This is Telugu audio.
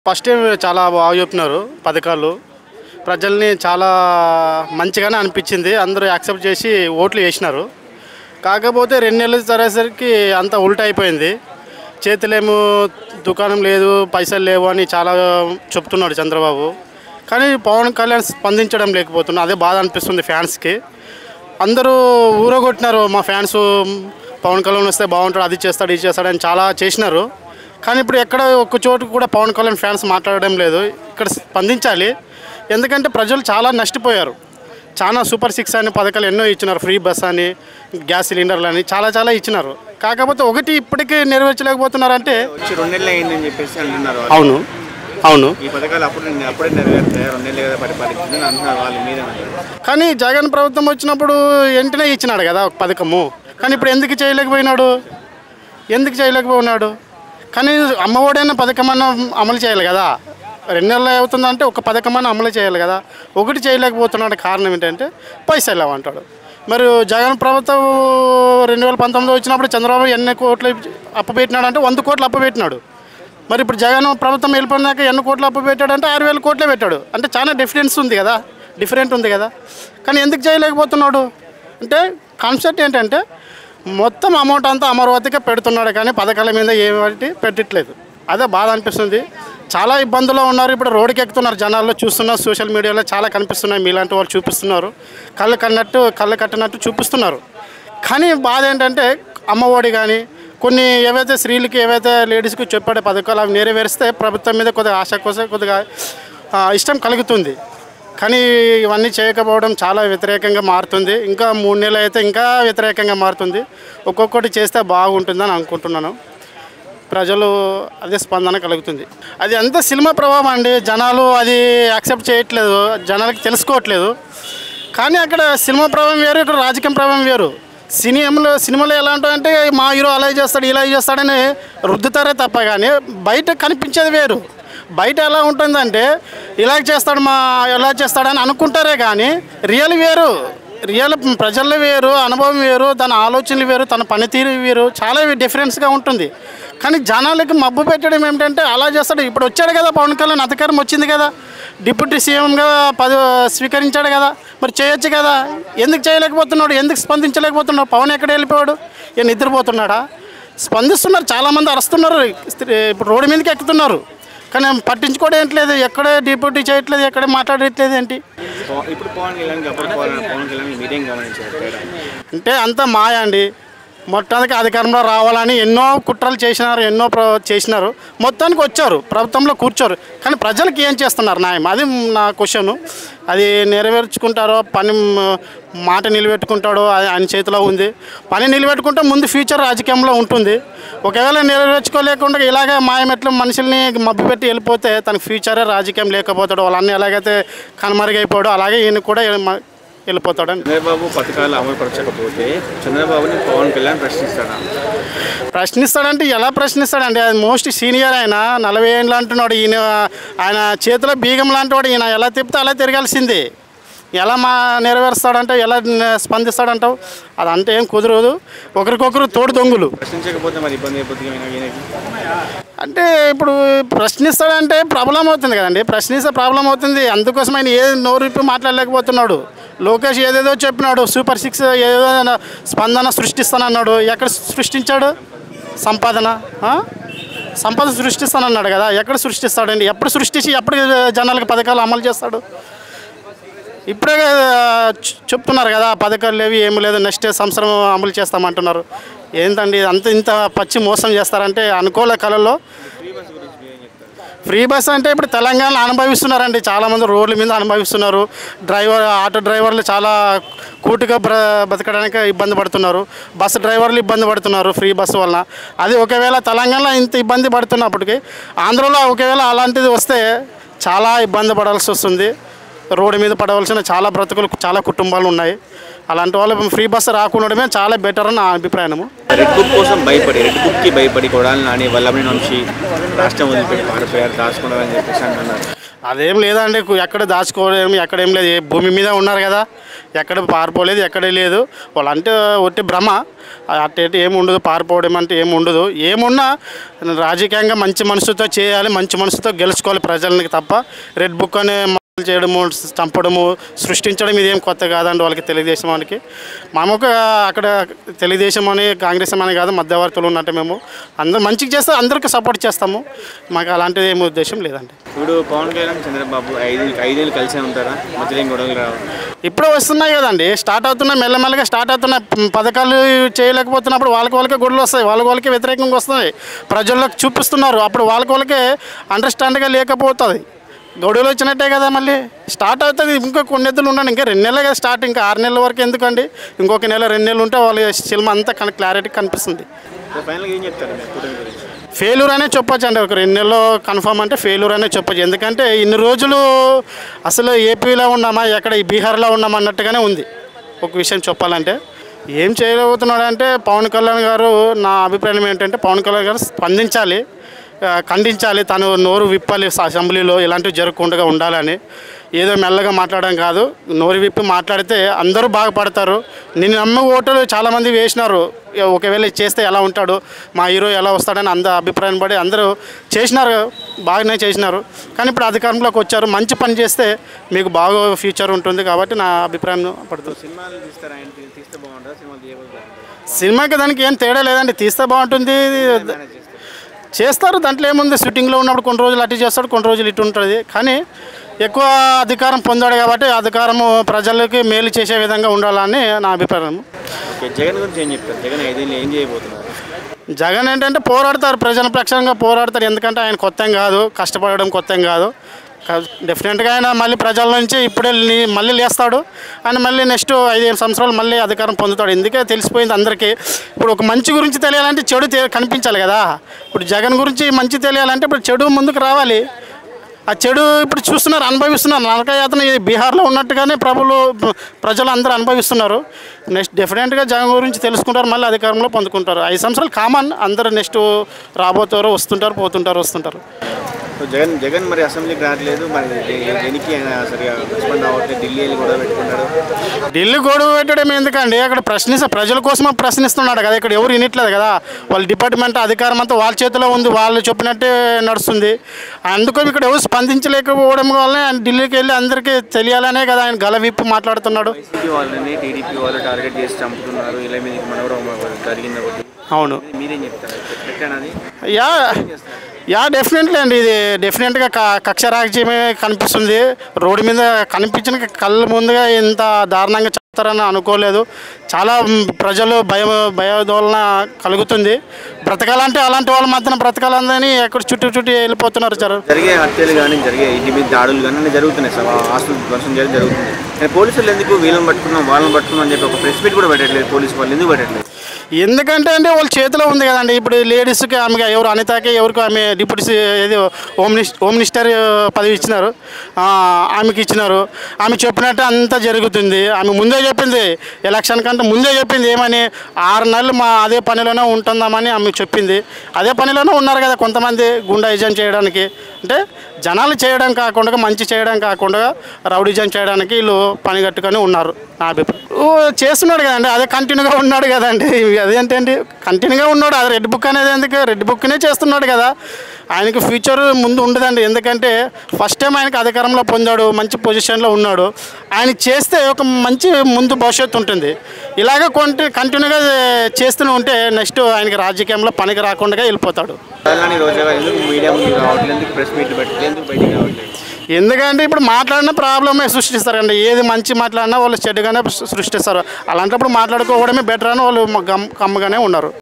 ఫస్ట్ టైం చాలా బాగా చెప్పినారు పథకాలు ప్రజల్ని చాలా మంచిగానే అనిపించింది అందరూ యాక్సెప్ట్ చేసి ఓట్లు వేసినారు కాకపోతే రెండు నెలలు సరేసరికి అంతా ఉల్టా అయిపోయింది చేతులేమో దుకాణం లేదు పైసలు లేవు అని చాలా చెప్తున్నాడు చంద్రబాబు కానీ పవన్ కళ్యాణ్ స్పందించడం లేకపోతున్నా అదే బాధ అనిపిస్తుంది ఫ్యాన్స్కి అందరూ ఊరగొట్టినారు మా ఫ్యాన్స్ పవన్ కళ్యాణ్ వస్తే బాగుంటాడు అది చేస్తాడు ఇది చేస్తాడు అని చాలా చేసినారు కానీ ఇప్పుడు ఎక్కడ ఒక్క చోటు కూడా పవన్ కళ్యాణ్ ఫ్యాన్స్ మాట్లాడడం లేదు ఇక్కడ స్పందించాలి ఎందుకంటే ప్రజలు చాలా నష్టపోయారు చాలా సూపర్ సిక్స్ అని పథకాలు ఎన్నో ఇచ్చినారు ఫ్రీ బస్ అని గ్యాస్ సిలిండర్లు అని చాలా చాలా ఇచ్చినారు కాకపోతే ఒకటి ఇప్పటికీ నెరవేర్చలేకపోతున్నారంటే వచ్చి రెండు నెలలు అయిందని చెప్పేసి అంటున్నారు వాళ్ళు. అవును అవును ఈ పథకాలు అప్పుడు అప్పుడే నెరవేరుతాయి రెండు నెలలు కదా పరిపాలించింది అని అంటున్నారు వాళ్ళు మీరే కానీ జగన్ ప్రభుత్వం వచ్చినప్పుడు వెంటనే ఇచ్చినాడు కదా ఒక పథకము కానీ ఇప్పుడు ఎందుకు చేయలేకపోయినాడు ఎందుకు చేయలేకపోయినాడు కానీ అమ్మఒడైన పథకమన్నా అమలు చేయాలి కదా రెండు నెలలు అవుతుందంటే ఒక పథకమన్నా అమలు చేయాలి కదా ఒకటి చేయలేకపోతున్నాడు కారణం ఏంటంటే పైసలు లేవంటాడు మరి జగన్ ప్రభుత్వం రెండు వేల పంతొమ్మిది వచ్చినప్పుడు చంద్రబాబు ఎన్ని కోట్లు అప్పపెట్టినాడు అంటే వంద కోట్లు అప్పపెట్టినాడు మరి ఇప్పుడు జగన్ ప్రభుత్వం వెళ్ళిపోయినాక ఎన్ని కోట్లు అప్పు పెట్టాడంటే ఆరు వేల కోట్లే పెట్టాడు అంటే చాలా డిఫరెన్స్ ఉంది కదా డిఫరెంట్ ఉంది కదా కానీ ఎందుకు చేయలేకపోతున్నాడు అంటే కాన్సెప్ట్ ఏంటంటే మొత్తం అమౌంట్ అంతా అమరావతికే పెడుతున్నాడు కానీ పథకాల మీద ఏమిటి పెట్టట్లేదు అదే బాధ అనిపిస్తుంది చాలా ఇబ్బందుల్లో ఉన్నారు ఇప్పుడు రోడ్డుకి ఎక్కుతున్నారు జనాల్లో చూస్తున్నారు సోషల్ మీడియాలో చాలా కనిపిస్తున్నాయి మీలాంటి వాళ్ళు చూపిస్తున్నారు కళ్ళు కన్నట్టు కళ్ళు కట్టినట్టు చూపిస్తున్నారు కానీ బాధ ఏంటంటే అమ్మఒడి కానీ కొన్ని ఏవైతే స్త్రీలకి ఏవైతే లేడీస్కి చెప్పాడే పథకాలు అవి నెరవేరిస్తే ప్రభుత్వం మీద కొద్దిగా ఆశ కోసం కొద్దిగా ఆ, ఇష్టం కలుగుతుంది కానీ ఇవన్నీ చేయకపోవడం చాలా వ్యతిరేకంగా మారుతుంది ఇంకా మూడు నెలలు అయితే ఇంకా వ్యతిరేకంగా మారుతుంది ఒక్కొక్కటి చేస్తే బాగుంటుందని అనుకుంటున్నాను ప్రజలు అదే స్పందన కలుగుతుంది అది అంతా సినిమా ప్రభావం అండి జనాలు అది యాక్సెప్ట్ చేయట్లేదు జనాలకి తెలుసుకోవట్లేదు కానీ అక్కడ సినిమా ప్రభావం వేరు ఇక్కడ రాజకీయ ప్రభావం వేరు సినిమాలో సినిమాలో ఎలా ఉంటాయంటే మా హీరో అలా చేస్తాడు ఇలా చేస్తాడని రుద్దుతారే తప్ప కానీ బయట కనిపించేది వేరు బయట ఎలా ఉంటుందంటే ఇలా చేస్తాడు మా ఎలా చేస్తాడని అనుకుంటారే కానీ రియల్ వేరు రియల్ ప్రజల్లో వేరు అనుభవం వేరు తన ఆలోచనలు వేరు తన పనితీరు వేరు చాలా డిఫరెన్స్గా ఉంటుంది కానీ జనాలకి మబ్బు పెట్టడం ఏమిటంటే అలా చేస్తాడు ఇప్పుడు వచ్చాడు కదా పవన్ కళ్యాణ్ అధికారం వచ్చింది కదా డిప్యూటీ సీఎంగా పద స్వీకరించాడు కదా మరి చేయొచ్చు కదా ఎందుకు చేయలేకపోతున్నాడు ఎందుకు స్పందించలేకపోతున్నాడు పవన్ ఎక్కడ వెళ్ళిపోయాడు ఈయన నిద్రపోతున్నాడా స్పందిస్తున్నారు చాలామంది అరుస్తున్నారు స్త్రీ- ఇప్పుడు రోడ్డు మీదకి ఎక్కుతున్నారు కానీ పట్టించుకోవడం ఏంట్లేదు ఎక్కడే డిప్యూటీ చేయట్లేదు ఎక్కడే మాట్లాడట్లేదు ఏంటి పవ- ఇప్పుడు పవన్ కళ్యాణ్ అప్పుడు పవన్ పవన్ కళ్యాణ్ మీరేం గమనించారు తేడా? అంటే అంతా మాయ అండి మొత్తానికి అధికారంలో రావాలని ఎన్నో కుట్రలు చేసినారు ఎన్నో ప్ర చేసినారు మొత్తానికి వచ్చారు ప్రభుత్వంలో కూర్చోరు కానీ ప్రజలకు ఏం చేస్తున్నారు న్యాయం అది నా క్వశ్చన్ అది నెరవేర్చుకుంటారో పని మ్, మాట నిలబెట్టుకుంటాడో అది ఆయన చేతిలో ఉంది పని నిలబెట్టుకుంటే ముందు ఫ్యూచర్ రాజకీయంలో ఉంటుంది ఒకవేళ నెరవేర్చుకోలేకుండా ఇలాగే మాయమెట్లు మనుషుల్ని మభ్యపెట్టి వెళ్ళిపోతే తన ఫ్యూచరే రాజకీయం లేకపోతాడు వాళ్ళన్నీ ఎలాగైతే కనుమరుగైపోయాడో అలాగే ఈయన కూడా మ- వెళ్ళిపోతాడని చంద్రబాబు పథకాలు అమలు పరచకపోతే చంద్రబాబుని పవన్ కళ్యాణ్ ప్రశ్నిస్తాడా ప్రశ్నిస్తాడంటే ఎలా ప్రశ్నిస్తాడండి అది మోస్ట్ సీనియర్ ఆయన నలభై ఏళ్ళు అంటున్నాడు ఈయన ఆయన చేతిలో బీగం లాంటి వాడు ఈయన ఎలా తిప్పితే అలా తిరగాల్సింది ఎలా మా నెరవేరుస్తాడంటే ఎలా న- స్పందిస్తాడంటావు అదంటే ఏం కుదరదు ఒకరికొకరు తోడు దొంగులు ప్రశ్నించకపోతే మరి ఇబ్బంది అయిపోతుంది ఈయన- ఈయనకి అంటే ఇప్పుడు ప్రశ్నిస్తాడంటే ప్రాబ్లం అవుతుంది కదండి ప్రశ్నిస్తే ప్రాబ్లం అవుతుంది అందుకోసం ఆయన ఏ నోరు ఇప్పి మాట్లాడలేకపోతున్నాడు లోకేష్ ఏదేదో చెప్పినాడు సూపర్ సిక్స్ ఏదో స్పందన సృష్టిస్తానన్నాడు ఎక్కడ సృష్టించాడు సంపాదన ఆ? సంపద సృష్టిస్తానన్నాడు కదా ఎక్కడ సృష్టిస్తాడండి ఎప్పుడు సృష్టించి ఎప్పుడు జనాలకు పథకాలు అమలు చేస్తాడు ఇప్పుడే కదా చె- చెప్తున్నారు కదా పథకాలు లేవి ఏమి లేదు నెక్స్ట్ సంవత్సరం అమలు చేస్తామంటున్నారు ఏంటండి అంత ఇంత పచ్చి మోసం చేస్తారంటే అనుకోలే కళల్లో ఫ్రీ బస్ అంటే ఇప్పుడు తెలంగాణలో అనుభవిస్తున్నారండి చాలామంది రోడ్ల మీద అనుభవిస్తున్నారు డ్రైవర్ ఆటో డ్రైవర్లు చాలా కూటుగా బ్ర బతకడానికి ఇబ్బంది పడుతున్నారు బస్సు డ్రైవర్లు ఇబ్బంది పడుతున్నారు ఫ్రీ బస్సు వలన అది ఒకవేళ తెలంగాణలో ఇంత ఇబ్బంది పడుతున్నప్పటికీ ఆంధ్రలో ఒకవేళ అలాంటిది వస్తే చాలా ఇబ్బంది పడాల్సి వస్తుంది రోడ్డు మీద పడవలసిన చాలా బ్రతుకులు చాలా కుటుంబాలు ఉన్నాయి అలాంటి వాళ్ళు ఫ్రీ బస్సు రాకుండడమే చాలా బెటర్ అని నా అభిప్రాయము రెడ్ బుక్ కోసం భయపడి రెడ్ బుక్కి భయపడి కొడాలి నాని వల్లభని నుంచి రాష్ట్రం వదిలిపెట్టి పారిపోయారు దాచుకున్నారని చెప్పేసి అంటున్నారు అదేం లేదండి కు- ఎక్కడ దాచుకోవడం ఎక్కడ ఏం లేదు ఏ భూమి మీద ఉన్నారు కదా ఎక్కడ పారిపోలేదు ఎక్కడ లేదు వాళ్ళంటే ఒట్టి భ్రమ అట్ట ఏమి ఉండదు పారిపోవడం అంటే ఏమి ఉండదు ఏమున్నా రాజకీయంగా మంచి మనసుతో చేయాలి మంచి మనసుతో గెలుచుకోవాలి ప్రజలకి తప్ప రెడ్ బుక్ అనే మాటలు చేయడము చంపడము సృష్టించడం ఇదేం కొత్త కాదండి వాళ్ళకి తెలుగుదేశం వాళ్ళకి మామూలుగా అక్కడ తెలుగుదేశం అని కాంగ్రెస్ అని కాదు మధ్యవర్తులు ఉన్నట్టు మేము అందరూ మంచిగా చేస్తే అందరికీ సపోర్ట్ చేస్తాము మాకు అలాంటిది ఏమి ఉద్దేశం లేదండి ఇప్పుడు పవన్ కళ్యాణ్ చంద్రబాబు ఐదు ఐదేళ్ళు కలిసే ఉంటారా మధ్యలో ఏం గొడవలు రావు ఇప్పుడు వస్తున్నాయి కదండి స్టార్ట్ అవుతున్నాయి మెల్లమెల్లగా స్టార్ట్ అవుతున్నాయి ప- పథకాలు చేయలేకపోతున్నప్పుడు వాళ్ళకి వాళ్ళకే గొడవలు వస్తాయి వాళ్ళకి వాళ్ళకి వ్యతిరేకంగా వస్తున్నాయి ప్రజల్లోకి చూపిస్తున్నారు అప్పుడు వాళ్ళకి వాళ్ళకే అండర్స్టాండ్గా లేకపోతుంది గొడవలు వచ్చినట్టే కదా మళ్ళీ స్టార్ట్ అవుతుంది ఇంకా కొన్ని నెలలు ఉండండి ఇంకా రెండు నెలలే కదా స్టార్ట్ ఇంకా ఆరు నెలల వరకు ఎందుకండి ఇంకొక నెల రెండు నెలలు ఉంటే వాళ్ళ సినిమా అంతా కన క్లారిటీ కనిపిస్తుంది ఫైనల్గా ఏం చెప్తారు మీరు కూటమి గురించి ఫెయిల్యూర్ అనే చెప్పొచ్చు అండి ఒక రెండు నెలల్లో కన్ఫర్మ్ అంటే ఫెయిల్యూర్ అనే చెప్పొచ్చు ఎందుకంటే ఇన్ని రోజులు అసలు ఏపీలో ఉన్నామా ఎక్కడ ఈ బీహార్లో ఉన్నామా అన్నట్టుగానే ఉంది ఒక విషయం చెప్పాలంటే ఏం చేయబోతున్నాడు అంటే పవన్ కళ్యాణ్ గారు నా అభిప్రాయం ఏంటంటే పవన్ కళ్యాణ్ గారు స్పందించాలి ఆ, ఖండించాలి తను నోరు విప్పాలి స- అసెంబ్లీలో ఇలాంటివి జరగకుండా ఉండాలని ఏదో మెల్లగా మాట్లాడడం కాదు నోరు విప్పి మాట్లాడితే అందరూ బాగుపడతారు నిన్ను నమ్మి ఓటలు చాలామంది వేసినారు ఇక ఒకవేళ ఇది చేస్తే ఎలా ఉంటాడు మా హీరో ఎలా వస్తాడని అంద అభిప్రాయం పడి అందరూ చేసినారు బాగానే చేసినారు కానీ ఇప్పుడు అధికారంలోకి వచ్చారు మంచి పని చేస్తే మీకు బాగా ఫ్యూచర్ ఉంటుంది కాబట్టి నా అభిప్రాయం పడుతుంది సినిమాలు తీస్తారు ఆయన తీ- తీస్తే బాగుంటుందా సినిమాలు తీయకపోతే బాగుంటుందా సినిమాకి దానికి ఏం తేడా లేదండి తీస్తే బాగుంటుంది మేనేజ్ చేస్తారు చేస్తారు దాంట్లో ఏముంది షూటింగ్లో ఉన్నప్పుడు కొన్ని రోజులు అటు చేస్తాడు కొన్ని రోజులు ఇటు ఉంటుంది కానీ ఎక్కువ అధికారం పొందాడు కాబట్టి అధికారము ప్రజలకి మేలు చేసే విధంగా ఉండాలని నా అభిప్రాయం ఓకే జగన్ గురించి ఏం చెప్తారు జగన్ ఐదేళ్ళు ఏం చేయబోతున్నారు జగన్ ఏంటంటే పోరాడతారు ప్రజల పక్షంగా పోరాడతారు ఎందుకంటే ఆయన కొత్త ఏం కాదు కష్టపడడం కొత్త ఏం కాదు కా- డెఫినెట్గా ఆయన మళ్ళీ ప్రజల నుంచి ఇప్పుడే లీ- మళ్ళీ లేస్తాడు ఆయన మళ్ళీ నెక్స్ట్ ఐదేడు సంవత్సరాలు మళ్ళీ అధికారం పొందుతాడు ఎందుకే తెలిసిపోయింది అందరికీ ఇప్పుడు ఒక మంచి గురించి తెలియాలంటే చెడు తె- కనిపించాలి కదా ఇప్పుడు జగన్ గురించి మంచి తెలియాలంటే ఇప్పుడు చెడు ముందుకు రావాలి ఆ చెడు ఇప్పుడు చూస్తున్నారు అనుభవిస్తున్నారు నరకయాతన ఈ బీహార్లో ఉన్నట్టుగానే ప్రభులు ప్రజలు అందరూ అనుభవిస్తున్నారు నెక్స్ట్ డెఫినెట్గా జగన్ గురించి తెలుసుకుంటారు మళ్ళీ అధికారంలో పొందుకుంటారు ఐదు సంవత్సరాలు కామన్ అందరూ నెక్స్ట్ రాబోతారు వస్తుంటారు పోతుంటారు వస్తుంటారు సో జగన్ జగన్ మరి అసెంబ్లీకి రావట్లేదు మరి దే- దేనికి ఆయన సరిగా రెస్పాండ్ అవ్వట్లేదు ఢిల్లీ వెళ్ళి కూడా పెట్టుకున్నాడు ఢిల్లీ గొడవ పెట్టడం ఎందుకండి అక్కడ ప్రశ్నిస్తే ప్రజల కోసమే ప్రశ్నిస్తున్నాడు కదా ఇక్కడ ఎవరు వినట్లేదు కదా వాళ్ళ డిపార్ట్మెంట్ అధికారం అంతా వాళ్ళ చేతిలో ఉంది వాళ్ళు చెప్పినట్టే నడుస్తుంది అందుకని ఇక్కడ ఎవరు స్పందించలేకపోవడం వల్ల ఆయన ఢిల్లీకి వెళ్ళి అందరికీ తెలియాలనే కదా ఆయన గల విప్పు మాట్లాడుతున్నాడు వైసీపీ వాళ్ళని టీడీపీ వాళ్ళు టార్గెట్ చేసి చంపుతున్నారు ఇలా మీద మనవరం జరిగింది ఒకటి అవును మీరేం చెప్తారు కరెక్ట్ అది యా యా డెఫినెట్లీ అండి ఇది డెఫినెట్గా క- కక్ష రాజ్యమే కనిపిస్తుంది రోడ్డు మీద కనిపించిన కళ్ళ ముందుగా ఇంత దారుణంగా చెప్తారని అనుకోలేదు చాలా మ్, ప్రజలు భయ భయోదోళన కలుగుతుంది బ్రతకాలంటే అలాంటి వాళ్ళు మాత్రం బ్రతకాలని ఎక్కడ చుట్టూ చుట్టూ వెళ్ళిపోతున్నారు సార్ జరిగే హత్యలు కానీ జరిగే ఇంటి మీద దాడులు కానీ అన్నీ జరుగుతున్నాయి సార్ ఆస్తులు ధ్వంసం చేయడం జరుగుతుంది కానీ పోలీసులు ఎందుకు వీళ్ళని పట్టుకున్నాం వాళ్ళని పట్టుకున్నాం అని చెప్పి ఒక ప్రెస్ మీట్ కూడా పెట్టట్లేదు పోలీసు వాళ్ళు ఎందుకు పెట్టట్లేదు ఎందుకంటే అంటే వాళ్ళ చేతిలో ఉంది కదండి ఇప్పుడు లేడీస్కి ఆమెకి ఎవరు అనితకి ఎవరికి ఆమె డిప్యూటీ సి- ఏది హోమ్ మినిస్ హోమ్ మినిస్టర్ పదవి ఇచ్చినారు ఆ, ఆమెకి ఇచ్చినారు ఆమె చెప్పినట్టు అంతా జరుగుతుంది ఆమె ముందే చెప్పింది ఎలక్షన్ కంటే ముందే చెప్పింది ఏమని ఆరు నెలలు మా అదే పనిలోనే ఉంటుందామని ఆమె చెప్పింది అదే పనిలోనే ఉన్నారు కదా కొంతమంది గుండాయిజం చేయడానికి అంటే జనాలు చేయడం కాకుండా మంచి చేయడం కాకుండా రౌడిజం చేయడానికి వీళ్ళు పని కట్టుకొని ఉన్నారు నా అభిప్రాయం ఓ, చేస్తున్నాడు కదండి అదే కంటిన్యూగా ఉన్నాడు కదండి అదేంటండి కంటిన్యూగా ఉన్నాడు అది రెడ్ బుక్ అనేది ఎందుకు రెడ్ బుక్నే చేస్తున్నాడు కదా ఆయనకి ఫ్యూచర్ ముందు ఉండదండి ఎందుకంటే ఫస్ట్ టైం ఆయనకి అధికారంలో పొందాడు మంచి పొజిషన్లో ఉన్నాడు ఆయన చేస్తే ఒక మంచి ముందు భవిష్యత్తు ఉంటుంది ఇలాగ కొంటి కంటిన్యూగా చేస్తూనే ఉంటే నెక్స్ట్ ఆయనకి రాజకీయంలో పనికి రాకుండా వెళ్ళిపోతాడు అలానే రోజా గారు ఎందుకు మీడియా ముందు రావట్లేదు ఎందుకు ప్రెస్ మీట్లు పెట్టలేదు ఎందుకు బయటికి రావట్లేదు ఎందుకంటే ఇప్పుడు మాట్లాడిన ప్రాబ్లమే సృష్టిస్తారండి ఏది మంచి మాట్లాడినా వాళ్ళు చెడుగానే సృష్టిస్తారు అలాంటప్పుడు మాట్లాడుకోవడమే బెటర్ అని వాళ్ళు గమ్ కమ్మగానే ఉన్నారు